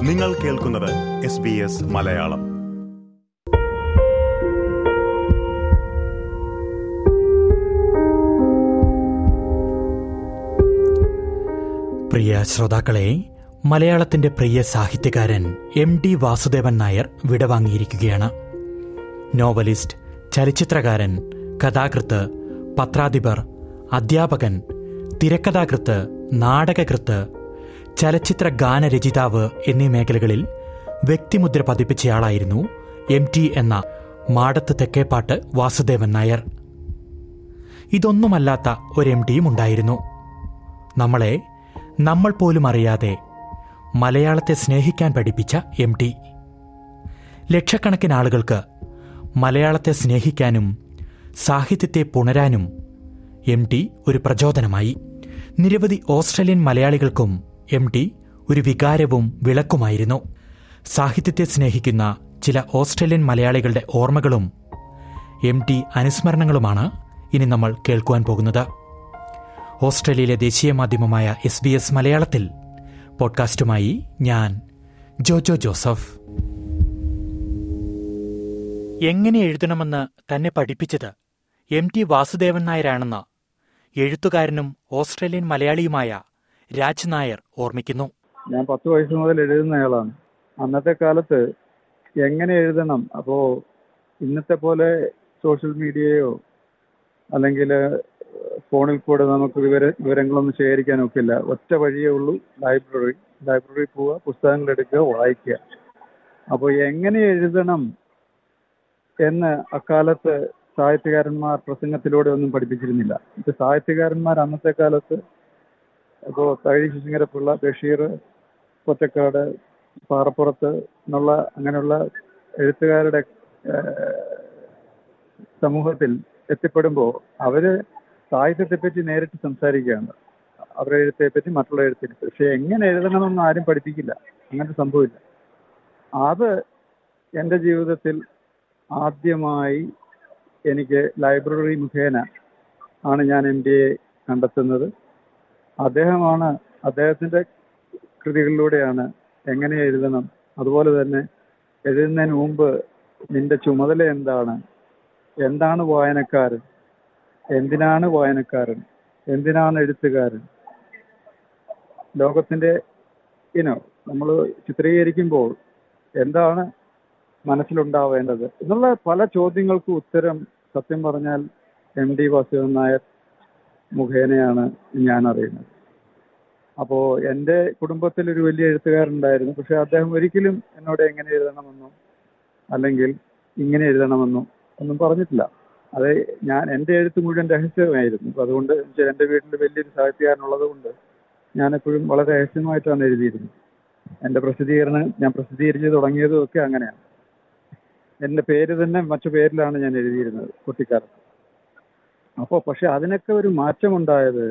നിങ്ങൾ കേൾക്കുന്നത് S B S Malayalam പ്രിയ ശ്രോതാക്കളെ മലയാളത്തിന്റെ പ്രിയ സാഹിത്യകാരൻ എം ഡി വാസുദേവൻ നായർ വിടവാങ്ങിയിരിക്കുകയാണ് നോവലിസ്റ്റ് ചലച്ചിത്രകാരൻ കഥാകൃത്ത് പത്രാധിപർ അധ്യാപകൻ തിരക്കഥാകൃത്ത് നാടകകൃത്ത് ചലച്ചിത്ര ഗാനരചയിതാവ് എന്നീ മേഖലകളിൽ വ്യക്തിമുദ്ര പതിപ്പിച്ചയാളായിരുന്നു എം ടി എന്ന മാടത്ത് തെക്കേപ്പാട്ട് വാസുദേവൻ നായർ ഇതൊന്നുമല്ലാത്ത ഒരു എം ടിയും ഉണ്ടായിരുന്നു നമ്മളെ നമ്മൾ പോലും അറിയാതെ മലയാളത്തെ സ്നേഹിക്കാൻ പഠിപ്പിച്ച എം ടി ലക്ഷക്കണക്കിന് ആളുകൾക്ക് മലയാളത്തെ സ്നേഹിക്കാനും സാഹിത്യത്തെ പുണരാനും എം ടി ഒരു പ്രചോദനമായി നിരവധി ഓസ്ട്രേലിയൻ മലയാളികൾക്കും എം ടി ഒരു വികാരവും വിളക്കുമായിരുന്നു സാഹിത്യത്തെ സ്നേഹിക്കുന്ന ചില ഓസ്ട്രേലിയൻ മലയാളികളുടെ ഓർമ്മകളും എം ടി അനുസ്മരണങ്ങളുമാണ് ഇനി നമ്മൾ കേൾക്കുവാൻ പോകുന്നത് ഓസ്ട്രേലിയയിലെ ദേശീയ മാധ്യമമായ എസ് ബി എസ് മലയാളത്തിൽ പോഡ്കാസ്റ്റുമായി ഞാൻ ജോജോ ജോസഫ് എങ്ങനെ എഴുതണമെന്ന് തന്നെ പഠിപ്പിച്ചത് എം ടി വാസുദേവൻ നായരാണെന്ന് എഴുത്തുകാരനും ഓസ്ട്രേലിയൻ മലയാളിയുമായ രാജ് നായർ ഓർമ്മിക്കുന്നു ഞാൻ പത്ത് വയസ്സ് മുതൽ എഴുതുന്നയാളാണ് അന്നത്തെ കാലത്ത് എങ്ങനെ എഴുതണം അപ്പോ ഇന്നത്തെ പോലെ സോഷ്യൽ മീഡിയയോ അല്ലെങ്കിൽ ഫോണിൽ കൂടെ നമുക്ക് വിവര വിവരങ്ങളൊന്നും ശേഖരിക്കാൻ ഒക്കില്ല ഒറ്റ വഴിയേ ഉള്ളൂ ലൈബ്രറി ലൈബ്രറി പോവുക പുസ്തകങ്ങൾ എടുക്കുക വായിക്കുക അപ്പോൾ എങ്ങനെ എഴുതണം എന്ന് അക്കാലത്ത് സാഹിത്യകാരന്മാർ പ്രസംഗത്തിലൂടെ ഒന്നും പഠിപ്പിച്ചിരുന്നില്ല ഇത് സാഹിത്യകാരന്മാർ അന്നത്തെ കാലത്ത് ഇപ്പോൾ തകഴി ശിശിങ്ങരപ്പിള്ള ബഷീർ പൊറ്റക്കാട് പാറപ്പുറത്ത് എന്നുള്ള അങ്ങനെയുള്ള എഴുത്തുകാരുടെ സമൂഹത്തിൽ എത്തിപ്പെടുമ്പോൾ അവര് സാഹിത്യത്തെപ്പറ്റി നേരിട്ട് സംസാരിക്കുകയാണ് അവരുടെ എഴുത്തെപ്പറ്റി മറ്റുള്ള എഴുത്തിനെ പക്ഷെ എങ്ങനെ എഴുതണമെന്ന് ആരും പഠിപ്പിക്കില്ല അങ്ങനെ സംഭവില്ല അത് എൻ്റെ ജീവിതത്തിൽ ആദ്യമായി എനിക്ക് ലൈബ്രറി മുഖേന ആണ് ഞാൻ എം ഡി എ കണ്ടെത്തുന്നത് അദ്ദേഹമാണ് അദ്ദേഹത്തിൻ്റെ കൃതികളിലൂടെയാണ് എങ്ങനെ എഴുതണം അതുപോലെ തന്നെ എഴുതുന്നതിന് മുമ്പ് നിന്റെ ചുമതല എന്താണ് എന്താണ് വായനക്കാരൻ എന്തിനാണ് വായനക്കാരൻ എന്തിനാണ് എഴുത്തുകാരൻ ലോകത്തിന്റെ ഇനോ നമ്മൾ ചിത്രീകരിക്കുമ്പോൾ എന്താണ് മനസ്സിലുണ്ടാവേണ്ടത് എന്നുള്ള പല ചോദ്യങ്ങൾക്കും ഉത്തരം സത്യം പറഞ്ഞാൽ എം ഡി വാസുദേവൻ നായർ മുഖേനയാണ് ഞാൻ അറിയുന്നത് അപ്പോൾ എൻ്റെ കുടുംബത്തിൽ ഒരു വലിയ എഴുത്തുകാരുണ്ടായിരുന്നു പക്ഷെ അദ്ദേഹം ഒരിക്കലും എന്നോട് എങ്ങനെ എഴുതണമെന്നോ അല്ലെങ്കിൽ ഇങ്ങനെ എഴുതണമെന്നോ ഒന്നും പറഞ്ഞിട്ടില്ല അത് ഞാൻ എൻ്റെ എഴുത്ത് മുഴുവൻ രഹസ്യമായിരുന്നു അപ്പം അതുകൊണ്ട് എൻ്റെ വീട്ടിൽ വലിയൊരു സാഹിത്യകാരനുള്ളത് കൊണ്ട് ഞാനെപ്പോഴും വളരെ രഹസ്യമായിട്ടാണ് എഴുതിയിരുന്നത് എൻ്റെ പ്രസിദ്ധീകരണം ഞാൻ പ്രസിദ്ധീകരിച്ച് തുടങ്ങിയതും ഒക്കെ അങ്ങനെയാണ് എൻ്റെ പേര് തന്നെ മറ്റു പേരിലാണ് ഞാൻ എഴുതിയിരുന്നത് കുട്ടിക്കാലത്ത് അപ്പോൾ പക്ഷെ അതിനൊക്കെ ഒരു മാറ്റമുണ്ടായത്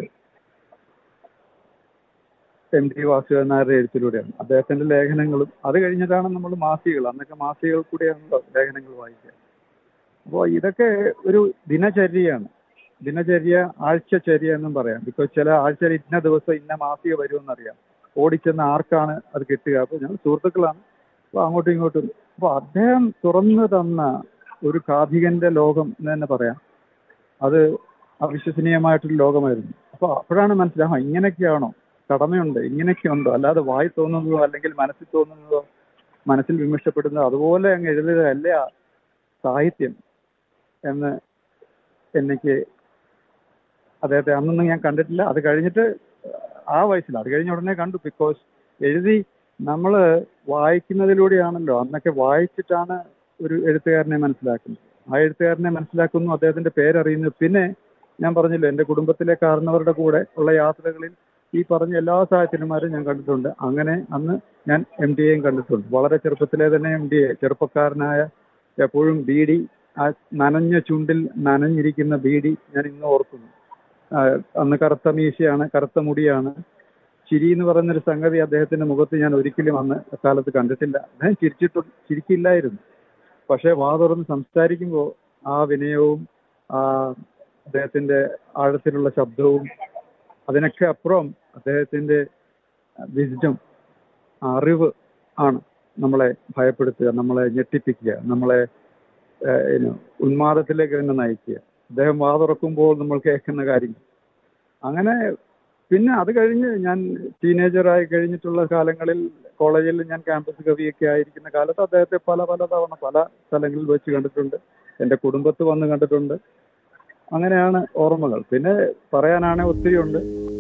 എം ടി വാസുദേവൻ നായരുടെ എഴുത്തിലൂടെയാണ് അദ്ദേഹത്തിന്റെ ലേഖനങ്ങളും അത് കഴിഞ്ഞിട്ടാണ് നമ്മൾ മാസികകൾ അന്നൊക്കെ മാസികകൾ കൂടെയാണ് ലേഖനങ്ങൾ വായിക്കുക അപ്പോൾ ഇതൊക്കെ ഒരു ദിനചര്യയാണ് ദിനചര്യ ആഴ്ചചര്യ എന്നും പറയാം ബിക്കോസ് ചില ആഴ്ചയിൽ ഇന്ന ദിവസം ഇന്ന മാസിക വരുമെന്നറിയാം ഓടിച്ചെന്ന ആർക്കാണ് അത് കിട്ടുക അപ്പോൾ ഞങ്ങൾ സുഹൃത്തുക്കളാണ് അപ്പോൾ അങ്ങോട്ടും ഇങ്ങോട്ടും അപ്പോൾ അദ്ദേഹം തുറന്നു തന്ന ഒരു കാഥികന്റെ ലോകം എന്ന് തന്നെ പറയാം അത് അവിശ്വസനീയമായിട്ടൊരു ലോകമായിരുന്നു അപ്പോൾ അപ്പോഴാണ് മനസ്സിലാവുക ഇങ്ങനെയൊക്കെയാണോ കടമയുണ്ട് ഇങ്ങനെയൊക്കെയുണ്ടോ അല്ലാതെ വായി തോന്നുന്നതോ അല്ലെങ്കിൽ മനസ്സിൽ തോന്നുന്നതോ മനസ്സിൽ വിമർശപ്പെടുന്നതോ അതുപോലെ അങ്ങ് എഴുതുകയല്ല സാഹിത്യം എന്ന് എനിക്ക് അദ്ദേഹത്തെ അന്നൊന്നും ഞാൻ കണ്ടിട്ടില്ല അത് കഴിഞ്ഞിട്ട് ആ വയസ്സിൽ അത് കഴിഞ്ഞ ഉടനെ കണ്ടു ബിക്കോസ് എഴുതി നമ്മൾ വായിക്കുന്നതിലൂടെയാണല്ലോ അന്നൊക്കെ വായിച്ചിട്ടാണ് ഒരു എഴുത്തുകാരനെ മനസ്സിലാക്കുന്നത് ആ എഴുത്തുകാരനെ മനസ്സിലാക്കുന്നു അദ്ദേഹത്തിന്റെ പേരറിയുന്നു പിന്നെ ഞാൻ പറഞ്ഞല്ലോ എൻ്റെ കുടുംബത്തിലെ കാരണവരുടെ കൂടെ ഉള്ള യാത്രകളിൽ ഈ പറഞ്ഞ എല്ലാ സാഹിത്യന്മാരും ഞാൻ കണ്ടിട്ടുണ്ട് അങ്ങനെ അന്ന് ഞാൻ എം ഡി എയും കണ്ടിട്ടുണ്ട് വളരെ ചെറുപ്പത്തിലെ തന്നെ എം ഡി എ ചെറുപ്പക്കാരനായ എപ്പോഴും ബീഡി ആ നനഞ്ഞ ചുണ്ടിൽ നനഞ്ഞിരിക്കുന്ന ബീഡി ഞാൻ ഇന്ന് ഓർക്കുന്നു അന്ന് കറുത്ത മീശയാണ് കറുത്ത മുടിയാണ് ചിരി എന്ന് പറയുന്നൊരു സംഗതി അദ്ദേഹത്തിന്റെ മുഖത്ത് ഞാൻ ഒരിക്കലും അന്ന് അക്കാലത്ത് കണ്ടിട്ടില്ല അദ്ദേഹം ചിരിച്ചിട്ട് ചിരിക്കില്ലായിരുന്നു പക്ഷേ വാ തുറന്ന് സംസാരിക്കുമ്പോൾ ആ വിനയവും ആ അദ്ദേഹത്തിന്റെ ആഴത്തിലുള്ള ശബ്ദവും അതിനൊക്കെ അപ്പുറം അദ്ദേഹത്തിന്റെ വിസ്ഡം അറിവ് ആണ് നമ്മളെ ഭയപ്പെടുത്തുക നമ്മളെ ഞെട്ടിപ്പിക്കുക നമ്മളെ ഏഹ്, you know, ഉന്മാദത്തിലേക്ക് തന്നെ നയിക്കുക അദ്ദേഹം വാ തുറക്കുമ്പോൾ നമ്മൾ കേൾക്കുന്ന കാര്യങ്ങൾ അങ്ങനെ പിന്നെ അത് കഴിഞ്ഞ് ഞാൻ ടീനേജറായി കഴിഞ്ഞിട്ടുള്ള കാലങ്ങളിൽ കോളേജിൽ ഞാൻ ക്യാമ്പസ് കവിയൊക്കെ ആയിരിക്കുന്ന കാലത്ത് അദ്ദേഹത്തെ പല പല തവണ പല സ്ഥലങ്ങളിൽ വെച്ച് കണ്ടിട്ടുണ്ട് എൻ്റെ കുടുംബത്ത് വന്ന് കണ്ടിട്ടുണ്ട് അങ്ങനെയാണ് ഓർമ്മകൾ പിന്നെ പറയാനാണെ ഒത്തിരി ഉണ്ട്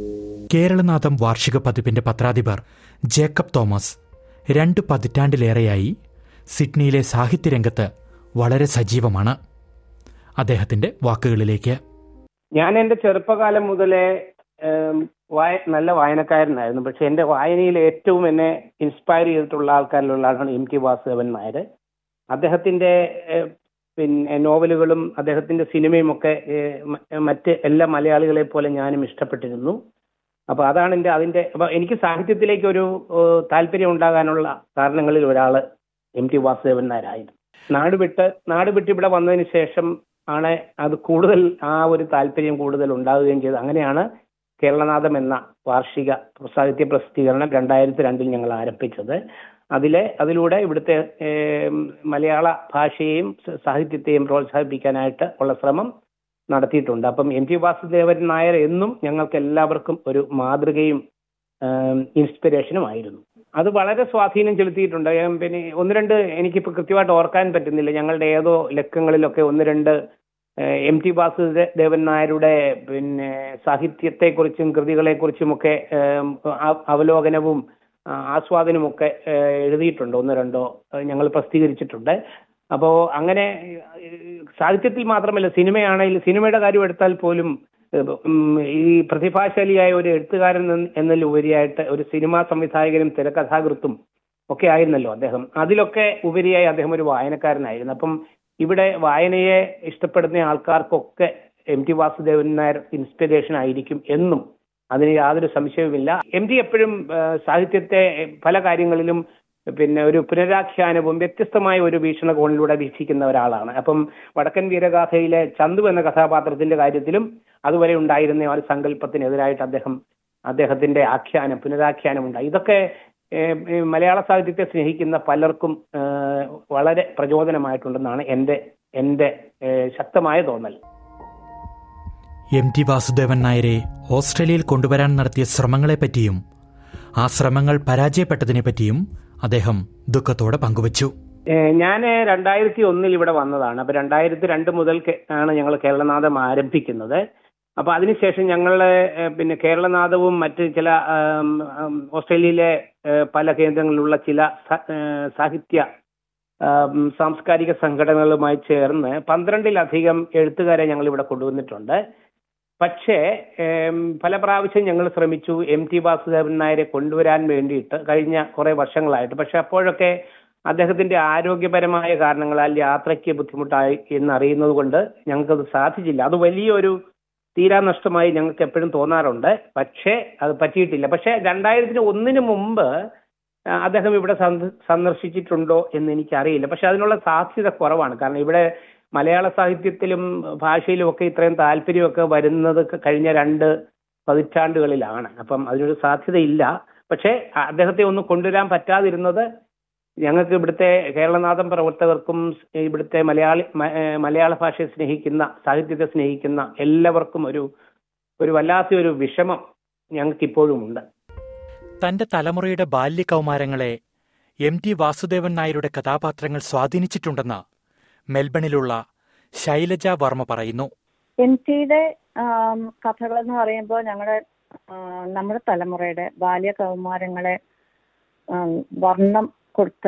കേരളനാഥം വാർഷിക പതിപ്പിന്റെ പത്രാധിപർ ജേക്കബ് തോമസ് രണ്ട് പതിറ്റാണ്ടിലേറെയായി സിഡ്നിയിലെ സാഹിത്യരംഗത്ത് വളരെ സജീവമാണ് അദ്ദേഹത്തിന്റെ വാക്കുകളിലേക്ക് ഞാൻ എൻ്റെ ചെറുപ്പകാലം മുതലേ ഏം, വായ നല്ല വായനക്കാരനായിരുന്നു പക്ഷെ എൻ്റെ വായനയിൽ ഏറ്റവും എന്നെ ഇൻസ്പയർ ചെയ്തിട്ടുള്ള ആൾക്കാരിലുള്ള ആളാണ് എം ടി വാസുദേവൻ നായർ അദ്ദേഹത്തിൻ്റെ ഏഹ്, പിന്നെ നോവലുകളും അദ്ദേഹത്തിൻ്റെ സിനിമയും ഒക്കെ ഏഹ്, മ- മറ്റ് എല്ലാ മലയാളികളെ പോലെ ഞാനും ഇഷ്ടപ്പെട്ടിരുന്നു അപ്പോൾ അതാണ് എൻ്റെ അതിൻ്റെ അപ്പോൾ എനിക്ക് സാഹിത്യത്തിലേക്ക് ഒരു ഏഹ്, താല്പര്യം ഉണ്ടാകാനുള്ള കാരണങ്ങളിൽ ഒരാൾ എം ടി വാസുദേവൻ നായരായിരുന്നു നാട് വിട്ട് നാട് വിട്ട് ഇവിടെ വന്നതിന് ശേഷം ആണ് അത് കൂടുതൽ ആ ഒരു താല്പര്യം കൂടുതൽ ഉണ്ടാവുകയും ചെയ്തു അങ്ങനെയാണ് കേരളനാഥം എന്ന വാർഷിക സാഹിത്യ പ്രസിദ്ധീകരണം രണ്ടായിരത്തി രണ്ടിൽ ഞങ്ങൾ ആരംഭിച്ചത് അതിലെ അതിലൂടെ ഇവിടുത്തെ ഏം, മലയാള ഭാഷയെയും സ- സാഹിത്യത്തെയും പ്രോത്സാഹിപ്പിക്കാനായിട്ട് ഉള്ള ശ്രമം നടത്തിയിട്ടുണ്ട് അപ്പം എം ടി വാസുദേവൻ നായർ എന്നും ഞങ്ങൾക്ക് എല്ലാവർക്കും ഒരു മാതൃകയും ഇൻസ്പിറേഷനും ആയിരുന്നു അത് വളരെ സ്വാധീനം ചെലുത്തിയിട്ടുണ്ട് ഏം, പിന്നെ ഒന്ന് രണ്ട് എനിക്കിപ്പോൾ കൃത്യമായിട്ട് ഓർക്കാൻ പറ്റുന്നില്ല ഞങ്ങളുടെ ഏതോ ലക്കങ്ങളിലൊക്കെ ഒന്ന് രണ്ട് ഏഹ്, എം ടി വാസുദേവൻ നായരുടെ പിന്നെ സാഹിത്യത്തെക്കുറിച്ചും കൃതികളെക്കുറിച്ചുമൊക്കെ ഏം, ആ- അവലോകനവും ആ, ആസ്വാദനവുമൊക്കെ ഏഹ്, എഴുതിയിട്ടുണ്ട് ഒന്ന് രണ്ടോ ഏഹ്, ഞങ്ങൾ പ്രസിദ്ധീകരിച്ചിട്ടുണ്ട് അപ്പോൾ അങ്ങനെ ഏഹ്, സാഹിത്യത്തിൽ മാത്രമല്ല സിനിമയാണെങ്കിൽ സിനിമയുടെ കാര്യം എടുത്താൽ പോലും ഏഹ്, ഉം, ഈ പ്രതിഭാശാലിയായ ഒരു എഴുത്തുകാരൻ എന്ന- എന്നതിലുപരിയായിട്ട് ഒരു സിനിമാ സംവിധായകനും തിരക്കഥാകൃത്തും ഒക്കെ ആയിരുന്നല്ലോ അദ്ദേഹം അതിലൊക്കെ ഉപരിയായി അദ്ദേഹം ഒരു വായനക്കാരനായിരുന്നു അപ്പം ഇവിടെ വായനയെ ഇഷ്ടപ്പെടുന്ന ആൾക്കാർക്കൊക്കെ M T Vasudevan Nair inspiration ആയിരിക്കും എന്നും അതിന് യാതൊരു സംശയവുമില്ല എം ടി എപ്പോഴും ആ, സാഹിത്യത്തെ പല കാര്യങ്ങളിലും പിന്നെ ഒരു പുനരാഖ്യാനവും വ്യത്യസ്തമായ ഒരു വീക്ഷണകോണിലൂടെ വീക്ഷിക്കുന്ന ഒരാളാണ് അപ്പം വടക്കൻ വീരഗാഥയിലെ ചന്തു എന്ന കഥാപാത്രത്തിന്റെ കാര്യത്തിലും അതുവരെ ഉണ്ടായിരുന്ന ആ ഒരു സങ്കല്പത്തിനെതിരായിട്ട് അദ്ദേഹം അദ്ദേഹത്തിന്റെ ആഖ്യാനം പുനരാഖ്യാനം ഉണ്ടായി ഇതൊക്കെ ഏഹ്, ഈ മലയാള സാഹിത്യത്തെ സ്നേഹിക്കുന്ന പലർക്കും ഏഹ്, വളരെ പ്രചോദനമായിട്ടുണ്ടെന്നാണ് എൻ്റെ എൻ്റെ ഏഹ്, ശക്തമായ തോന്നൽ എം ടി വാസുദേവൻ നായരെ ഓസ്ട്രേലിയയിൽ കൊണ്ടുവരാൻ നടത്തിയ ശ്രമങ്ങളെപ്പറ്റിയും ആ ശ്രമങ്ങൾ പരാജയപ്പെട്ടതിനെപ്പറ്റിയും അദ്ദേഹം ദുഃഖത്തോടെ പങ്കുവച്ചു ഞാൻ രണ്ടായിരത്തി ഒന്നിൽ ഇവിടെ വന്നതാണ് അപ്പൊ രണ്ടായിരത്തി രണ്ട് മുതൽ കെ- ആണ് ഞങ്ങൾ കേരളനാഥം ആരംഭിക്കുന്നത് അപ്പൊ അതിനുശേഷം ഞങ്ങൾ പിന്നെ കേരളനാഥവും മറ്റ് ചില ആം, ആം, ഓസ്ട്രേലിയയിലെ ഏഹ്, പല കേന്ദ്രങ്ങളിലുള്ള ചില സ- ഏഹ്, സാഹിത്യ ആം, സാംസ്കാരിക സംഘടനകളുമായി ചേർന്ന് പന്ത്രണ്ടിലധികം എഴുത്തുകാരെ ഞങ്ങൾ ഇവിടെ കൊണ്ടുവന്നിട്ടുണ്ട് പക്ഷേ ഏം, പല പ്രാവശ്യം ഞങ്ങൾ ശ്രമിച്ചു എം ടി വാസുദേവൻ നായരെ കൊണ്ടുവരാൻ വേണ്ടിയിട്ട് കഴിഞ്ഞ കുറെ വർഷങ്ങളായിട്ട് പക്ഷെ അപ്പോഴൊക്കെ അദ്ദേഹത്തിന്റെ ആരോഗ്യപരമായ കാരണങ്ങളാൽ യാത്രയ്ക്ക് ബുദ്ധിമുട്ടായി എന്നറിയുന്നത് കൊണ്ട് ഞങ്ങൾക്കത് സാധിച്ചില്ല അത് വലിയൊരു തീരാനഷ്ടമായി ഞങ്ങൾക്ക് എപ്പോഴും തോന്നാറുണ്ട് പക്ഷേ അത് പറ്റിയിട്ടില്ല പക്ഷേ രണ്ടായിരത്തിന് ഒന്നിന് മുമ്പ് ആ, അദ്ദേഹം ഇവിടെ സന്ദ- സന്ദർശിച്ചിട്ടുണ്ടോ എന്ന് എനിക്കറിയില്ല പക്ഷെ അതിനുള്ള സാധ്യത കുറവാണ് കാരണം ഇവിടെ മലയാള സാഹിത്യത്തിലും ഭാഷയിലും ഒക്കെ ഇത്രയും താല്പര്യമൊക്കെ വരുന്നത് ക- കഴിഞ്ഞ രണ്ട് പതിറ്റാണ്ടുകളിലാണ് അപ്പം അതിനൊരു സാധ്യതയില്ല പക്ഷേ അ- അദ്ദേഹത്തെ ഒന്ന് കൊണ്ടുവരാൻ പറ്റാതിരുന്നത് ഞങ്ങൾക്ക് ഇവിടുത്തെ കേരളനാഥം പ്രവർത്തകർക്കും സ് ഇവിടുത്തെ മലയാളി മ- ഏഹ് മലയാള ഭാഷയെ സ്നേഹിക്കുന്ന സാഹിത്യത്തെ സ്നേഹിക്കുന്ന എല്ലാവർക്കും ഒരു ഒരു വല്ലാത്ത ഒരു വിഷമം ഞങ്ങൾക്ക് ഇപ്പോഴും ഉണ്ട് തന്റെ തലമുറയുടെ ബാല്യകൗമാരങ്ങളെ എം ടി വാസുദേവൻ നായരുടെ കഥാപാത്രങ്ങൾ സ്വാധീനിച്ചിട്ടുണ്ടെന്ന് മെൽബണിലുള്ള ശൈലജ വർമ്മ പറയുന്നു എൻ ടിയുടെ കഥകൾ എന്ന് പറയുമ്പോൾ ഞങ്ങളുടെ ആ, നമ്മുടെ തലമുറയുടെ ബാല്യകൗമാരങ്ങളെ ആം, വർണ്ണം കൊടുത്ത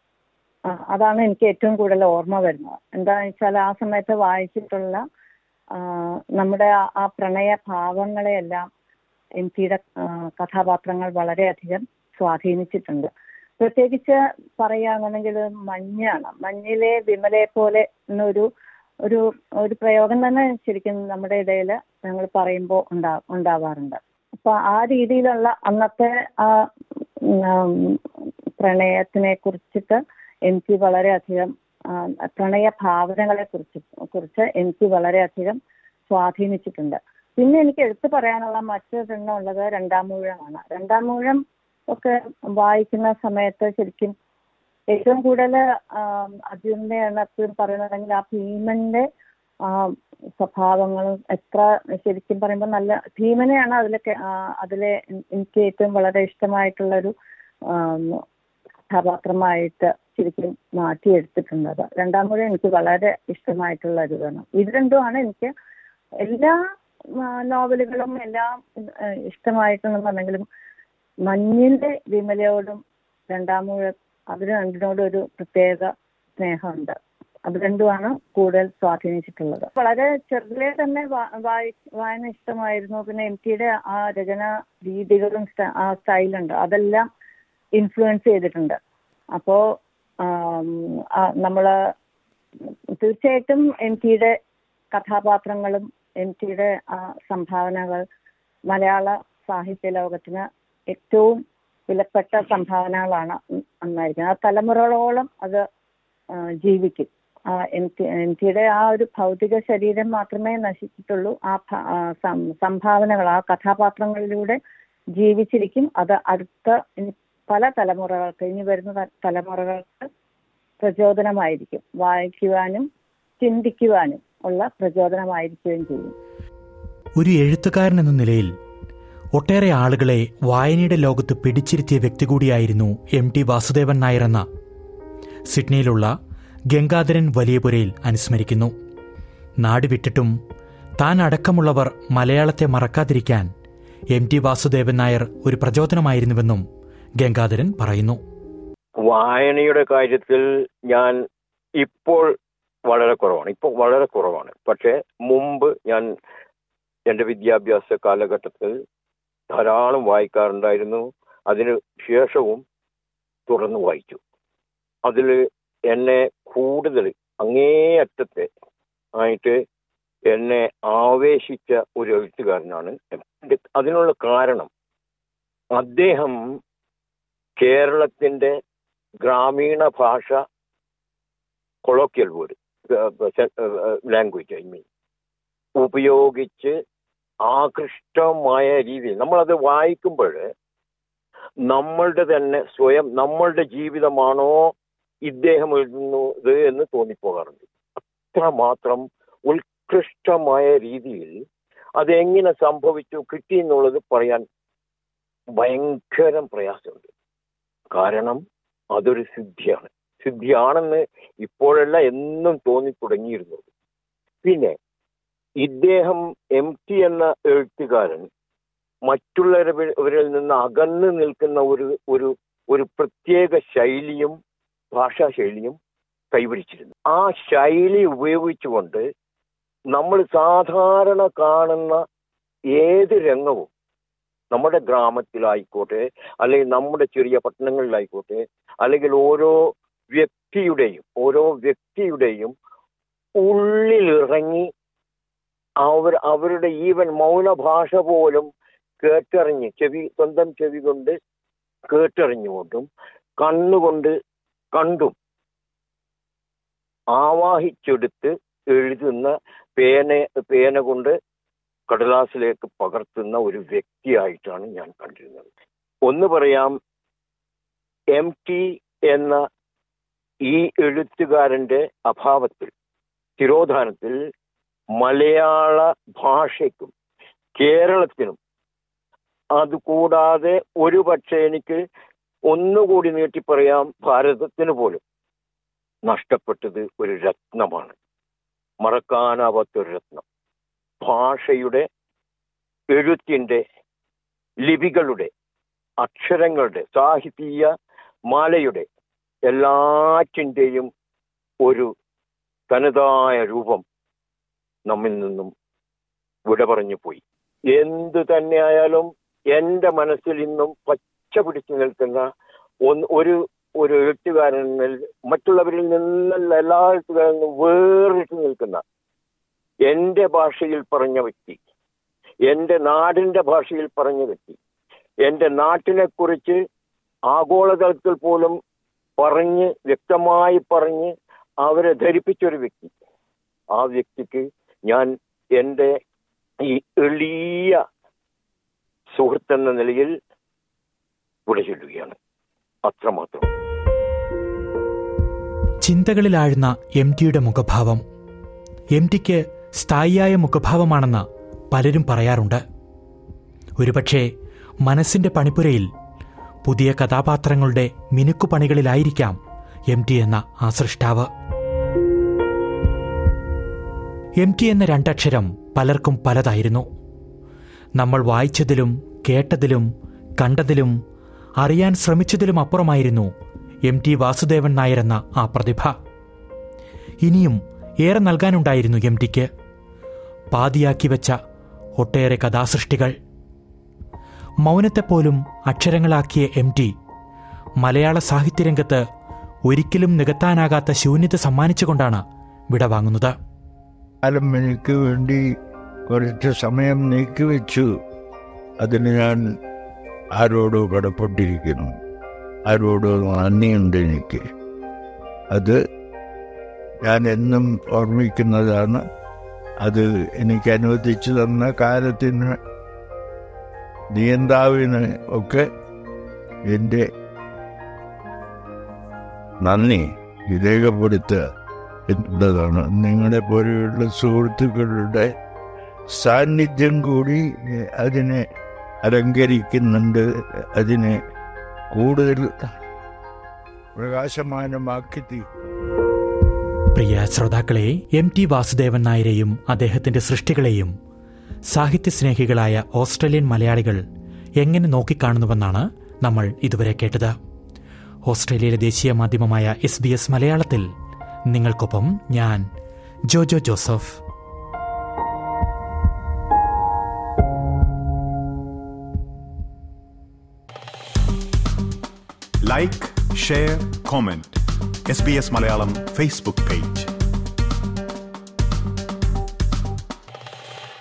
ആ, അതാണ് എനിക്ക് ഏറ്റവും കൂടുതൽ ഓർമ്മ വരുന്നത് എന്താണെന്ന് വെച്ചാൽ ആ സമയത്ത് വായിച്ചിട്ടുള്ള ആ, നമ്മുടെ ആ- ആ പ്രണയ ഭാവങ്ങളെയെല്ലാം എൻ ടിയുടെ കഥാപാത്രങ്ങൾ വളരെയധികം സ്വാധീനിച്ചിട്ടുണ്ട് പ്രത്യേകിച്ച് പറയുകയാണെന്നുണ്ടെങ്കിൽ മഞ്ഞാണ് മഞ്ഞിലെ വിമലയെ പോലെ എന്നൊരു ഒരു ഒരു പ്രയോഗം തന്നെ ശരിക്കും നമ്മുടെ ഇടയിൽ ഞങ്ങൾ പറയുമ്പോൾ ഉണ്ടാ ഉണ്ടാവാറുണ്ട് അപ്പൊ ആ രീതിയിലുള്ള അന്നത്തെ ആ ഉം, പ്രണയത്തിനെ കുറിച്ചിട്ട് എനിക്ക് വളരെയധികം ആ, പ്രണയ ഭാവനകളെ കുറിച്ച് കുറിച്ച് എനിക്ക് വളരെയധികം സ്വാധീനിച്ചിട്ടുണ്ട് പിന്നെ എനിക്ക് എടുത്തു പറയാനുള്ള മറ്റൊരെണ്ണം ഉള്ളത് രണ്ടാം മൂഴമാണ് രണ്ടാം മൂഴം ഒക്കെ വായിക്കുന്ന സമയത്ത് ശരിക്കും ഏറ്റവും കൂടുതൽ അർജുനനെയാണ് എപ്പോഴും പറയുന്നതെങ്കിൽ ആ ഭീമന്റെ ആ സ്വഭാവങ്ങളും എത്ര ശരിക്കും പറയുമ്പോൾ നല്ല ഭീമനെയാണ് അതിലൊക്കെ ആ, അതിലെ എനിക്ക് ഏറ്റവും വളരെ ഇഷ്ടമായിട്ടുള്ള ഒരു കഥാപാത്രമായിട്ട് ശരിക്കും മാറ്റിയെടുത്തിട്ടുള്ളത് രണ്ടാം മുഴ എനിക്ക് വളരെ ഇഷ്ടമായിട്ടുള്ള ഒരു ഇതാണ് ഇത് രണ്ടുമാണ് എനിക്ക് എല്ലാ ആ, നോവലുകളും എല്ലാം ആ, ഇഷ്ടമായിട്ടെന്ന് പറഞ്ഞെങ്കിലും മഞ്ഞിന്റെ വിമലയോടും രണ്ടാം മുഴ അതിന് രണ്ടിനോടും ഒരു പ്രത്യേക സ്നേഹമുണ്ട് അത് രണ്ടുമാണ് കൂടുതൽ സ്വാധീനിച്ചിട്ടുള്ളത് വളരെ ചെറുതിലെ തന്നെ വാ- വായി വായന ഇഷ്ടമായിരുന്നു പിന്നെ എം ടിയുടെ ആ രചന രീതികളും സ്റ്റ- ആ സ്റ്റൈലുണ്ട് അതെല്ലാം ഇൻഫ്ലുവൻസ് ചെയ്തിട്ടുണ്ട് അപ്പോ ആം, ആ, നമ്മള് തീർച്ചയായിട്ടും എം ടിയുടെ കഥാപാത്രങ്ങളും എം ടിയുടെ ആ സംഭാവനകൾ മലയാള സാഹിത്യ ലോകത്തിന് ഏറ്റവും വിലപ്പെട്ട സംഭാവനകളാണ് അന്നായിരിക്കുന്നത് ആ തലമുറകളോളം അത് ആ, ജീവിക്കും ആ എം ടി എം ടിയുടെ ആ ഒരു ഭൗതിക ശരീരം മാത്രമേ നശിച്ചിട്ടുള്ളൂ ആ ഭ- ആ സം- സംഭാവനകൾ ആ കഥാപാത്രങ്ങളിലൂടെ ജീവിച്ചിരിക്കും അത് അടുത്ത ഇനി പല തലമുറകൾക്ക് ഇനി വരുന്ന ത- തലമുറകൾക്ക് പ്രചോദനമായിരിക്കും വായിക്കുവാനും ചിന്തിക്കുവാനും ഉള്ള പ്രചോദനമായിരിക്കുകയും ചെയ്യും ഒരു എഴുത്തുകാരൻ എന്ന നിലയിൽ ഒട്ടേറെ ആളുകളെ വായനയുടെ ലോകത്ത് പിടിച്ചിരുത്തിയ വ്യക്തി കൂടിയായിരുന്നു എം ടി വാസുദേവൻ നായർ എന്ന സിഡ്നിയിലുള്ള ഗംഗാധരൻ വലിയപുരയിൽ അനുസ്മരിക്കുന്നു നാട് വിട്ടിട്ടും താൻ അടക്കമുള്ളവർ മലയാളത്തെ മറക്കാതിരിക്കാൻ എം ടി വാസുദേവൻ നായർ ഒരു പ്രചോദനമായിരുന്നുവെന്നും ഗംഗാധരൻ പറയുന്നു വായനയുടെ കാര്യത്തിൽ ഞാൻ ഇപ്പോൾ വളരെ കുറവാണ് ഇപ്പോൾ വളരെ കുറവാണ് പക്ഷേ മുമ്പ് ഞാൻ എൻ്റെ വിദ്യാഭ്യാസ കാലഘട്ടത്തിൽ ധാരാളം വായിക്കാറുണ്ടായിരുന്നു അതിന് ശേഷവും തുടർന്ന് വായിച്ചു അതിൽ എന്നെ കൂടുതൽ അങ്ങേയറ്റത്തെ ആയിട്ട് എന്നെ ആവേശിച്ച ഒരു എഴുത്തുകാരനാണ് എം. അതിനുള്ള കാരണം അദ്ദേഹം കേരളത്തിന്റെ ഗ്രാമീണ ഭാഷ colloquial word language I mean ഉപയോഗിച്ച് ആകൃഷ്ടമായ രീതിയിൽ നമ്മളത് വായിക്കുമ്പോൾ നമ്മളുടെ തന്നെ സ്വയം നമ്മളുടെ ജീവിതമാണോ ഇദ്ദേഹം എഴുതുന്നത് എന്ന് തോന്നിപ്പോകാറുണ്ട് അത്രമാത്രം ഉത്കൃഷ്ടമായ രീതിയിൽ അതെങ്ങനെ സംഭവിച്ചു കിട്ടി എന്നുള്ളത് പറയാൻ ഭയങ്കരം പ്രയാസമുണ്ട് കാരണം അതൊരു സിദ്ധിയാണ് സിദ്ധിയാണെന്ന് ഇപ്പോഴല്ല എന്നും തോന്നി തുടങ്ങിയിരുന്നു പിന്നെ ഇദ്ദേഹം എം ടി എന്ന എഴുത്തുകാരൻ മറ്റുള്ളവരിൽ നിന്ന് അകന്നു നിൽക്കുന്ന ഒരു ഒരു ഒരു പ്രത്യേക ശൈലിയും ഭാഷാ ശൈലിയും കൈവരിച്ചിരുന്നു ആ ശൈലി ഉപയോഗിച്ചുകൊണ്ട് നമ്മൾ സാധാരണ കാണുന്ന ഏത് രംഗവും നമ്മുടെ ഗ്രാമത്തിലായിക്കോട്ടെ അല്ലെങ്കിൽ നമ്മുടെ ചെറിയ പട്ടണങ്ങളിലായിക്കോട്ടെ അല്ലെങ്കിൽ ഓരോ വ്യക്തിയുടെയും ഓരോ വ്യക്തിയുടെയും ഉള്ളിലിറങ്ങി അവർ അവരുടെ ഈവൻ മൗനഭാഷ പോലും കേട്ടറിഞ്ഞ് ചെവി സ്വന്തം ചെവി കൊണ്ട് കേട്ടറിഞ്ഞുകൊണ്ടും കണ്ണുകൊണ്ട് കണ്ടും ആവാഹിച്ചെടുത്ത് എഴുതുന്ന പേന പേന കൊണ്ട് കടലാസിലേക്ക് പകർത്തുന്ന ഒരു വ്യക്തിയായിട്ടാണ് ഞാൻ കണ്ടിരുന്നത് ഒന്ന് പറയാം എം ടി എന്ന ഈ എഴുത്തുകാരന്റെ അഭാവത്തിൽ തിരോധാനത്തിൽ മലയാള ഭാഷയ്ക്കും കേരളത്തിനും അതുകൂടാതെ ഒരു പക്ഷേ എനിക്ക് ഒന്നുകൂടി നീട്ടി പറയാം ഭാരതത്തിന് പോലും നഷ്ടപ്പെട്ടത് ഒരു രത്നമാണ് മറക്കാനാവാത്തൊരു രത്നം ഭാഷയുടെ എഴുത്തിന്റെ ലിപികളുടെ അക്ഷരങ്ങളുടെ സാഹിത്യ മാലയുടെ എല്ലാറ്റിൻ്റെയും ഒരു തനതായ രൂപം നമ്മിൽ നിന്നും വിട പറഞ്ഞു പോയി എന്തു തന്നെയായാലും എൻ്റെ മനസ്സിൽ ഇന്നും പച്ച പിടിച്ചു നിൽക്കുന്ന ഒന്ന് ഒരു ഒരു എഴുത്തുകാരനിൽ മറ്റുള്ളവരിൽ നിന്നല്ല എല്ലാ എഴുത്തുകാരിൽ നിന്നും വേറിട്ട് നിൽക്കുന്ന എൻ്റെ ഭാഷയിൽ പറഞ്ഞ വ്യക്തി എൻ്റെ നാടിൻ്റെ ഭാഷയിൽ പറഞ്ഞ വ്യക്തി എൻ്റെ നാട്ടിനെ കുറിച്ച് ആഗോളതലത്തിൽ പോലും പറഞ്ഞ് വ്യക്തമായി പറഞ്ഞ് അവരെ ധരിപ്പിച്ചൊരു വ്യക്തി ആ വ്യക്തിക്ക് ഞാൻ എൻ്റെ ഈ എളിയ സുഹൃത്തെന്ന നിലയിൽ വിട ചൊല്ലുകയാണ് അത്രമാത്രം ചിന്തകളിലാഴുന്ന എം ടിയുടെ മുഖഭാവം എം ടിക്ക് സ്ഥായിയായ മുഖഭാവമാണെന്ന് പലരും പറയാറുണ്ട് ഒരുപക്ഷെ മനസ്സിന്റെ പണിപ്പുരയിൽ പുതിയ കഥാപാത്രങ്ങളുടെ മിനുക്കുപണികളിലായിരിക്കാം എം ടി എന്ന ആ സൃഷ്ടാവ് എം ടി എന്ന രണ്ടക്ഷരം പലർക്കും പലതായിരുന്നു നമ്മൾ വായിച്ചതിലും കേട്ടതിലും കണ്ടതിലും അറിയാൻ ശ്രമിച്ചതിലും അപ്പുറമായിരുന്നു എം ടി വാസുദേവൻ നായർ എന്ന ആ പ്രതിഭ ഇനിയും ഏറെ നൽകാനുണ്ടായിരുന്നു എം ടിക്ക് പാതിയാക്കി വെച്ച ഒട്ടേറെ കഥാസൃഷ്ടികൾ മൗനത്തെപ്പോലും അക്ഷരങ്ങളാക്കിയ എം ടി മലയാള സാഹിത്യരംഗത്ത് ഒരിക്കലും നികത്താനാകാത്ത ശൂന്യത സമ്മാനിച്ചുകൊണ്ടാണ് വിടവാങ്ങുന്നത് കാലം എനിക്ക് വേണ്ടി കുറച്ച് സമയം നീക്കിവെച്ചു അതിന് ഞാൻ ആരോടോ കടപ്പെട്ടിരിക്കുന്നു ആരോടോ നന്ദിയുണ്ട് എനിക്ക് അത് ഞാൻ എന്നും ഓർമ്മിക്കുന്നതാണ് അത് എനിക്ക് അനുവദിച്ചു തന്ന കാലത്തിന് നിയന്താവിന് ഒക്കെ എൻ്റെ നന്ദി രേഖപ്പെടുത്തുക എന്നതാണ് നിങ്ങളെ പോലെയുള്ള സുഹൃത്തുക്കളുടെ സാന്നിധ്യം കൂടി എ, അതിനെ അലങ്കരിക്കുന്നുണ്ട് അതിനെ കൂടുതൽ പ്രകാശമാനമാക്കി തീ- പ്രിയ ശ്രോതാക്കളെ എം ടി വാസുദേവൻ നായരെയും അദ്ദേഹത്തിന്റെ സൃഷ്ടികളെയും സാഹിത്യസ്നേഹികളായ ഓസ്ട്രേലിയൻ മലയാളികൾ എങ്ങനെ നോക്കിക്കാണുന്നുവെന്നാണ് നമ്മൾ ഇതുവരെ കേട്ടത് ഓസ്ട്രേലിയയിലെ ദേശീയ മാധ്യമമായ എസ് ബി എസ് മലയാളത്തിൽ നിങ്ങൾക്കൊപ്പം ഞാൻ Jojo Joseph like share comment S B S Malayalam Facebook page